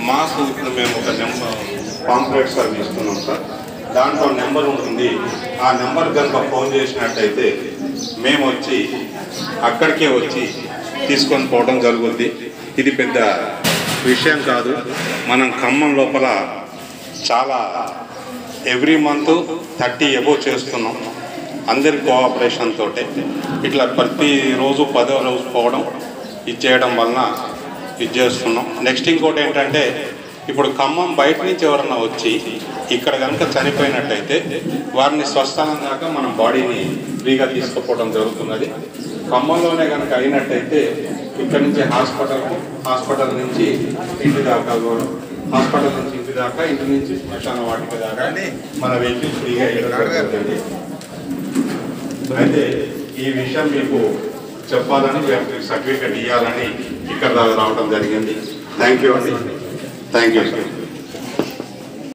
మాకు ఇప్పుడు మేము ఒక నెంబర్ పాంప్లెట్స్ అవి ఇస్తున్నాం సార్ దాంట్లో నెంబర్ ఉంటుంది ఆ నెంబర్ కనుక ఫోన్ చేసినట్టయితే మేము వచ్చి అక్కడికే వచ్చి తీసుకొని పోవడం జరుగుద్ది ఇది పెద్ద విషయం కాదు మనం ఖమ్మం లోపల చాలా ఎవ్రీ మంత్ థర్టీ ఎబో చేస్తున్నాం అందరి కోఆపరేషన్ తోటే ఇట్లా ప్రతి రోజు పదో రోజు పోవడం ఇది చేయడం వలన ఇది చేస్తున్నాం నెక్స్ట్ ఇంకోటి ఏంటంటే ఇప్పుడు ఖమ్మం బయట నుంచి ఎవరన్నా వచ్చి ఇక్కడ కనుక చనిపోయినట్టయితే వారిని స్వస్థలం దాకా మనం బాడీని ఫ్రీగా తీసుకుపోవడం జరుగుతున్నది ఖమ్మంలోనే కనుక అయినట్టయితే ఇక్కడ నుంచి హాస్పిటల్ హాస్పిటల్ నుంచి ఇంటి దాకా కూడా హాస్పిటల్ నుంచి ఇంటి దాకా ఇంటి నుంచి శ్మశాన వాటిక దాకా మన వెహికల్ ఫ్రీగా ఇవ్వడం జరుగుతుంది అయితే ఈ విషయం మీకు చెప్పాలని సర్టిఫికెట్ ఇవ్వాలని ఇక్కడ దాకా రావడం జరిగింది థ్యాంక్ యూ అండి థ్యాంక్ యూ సార్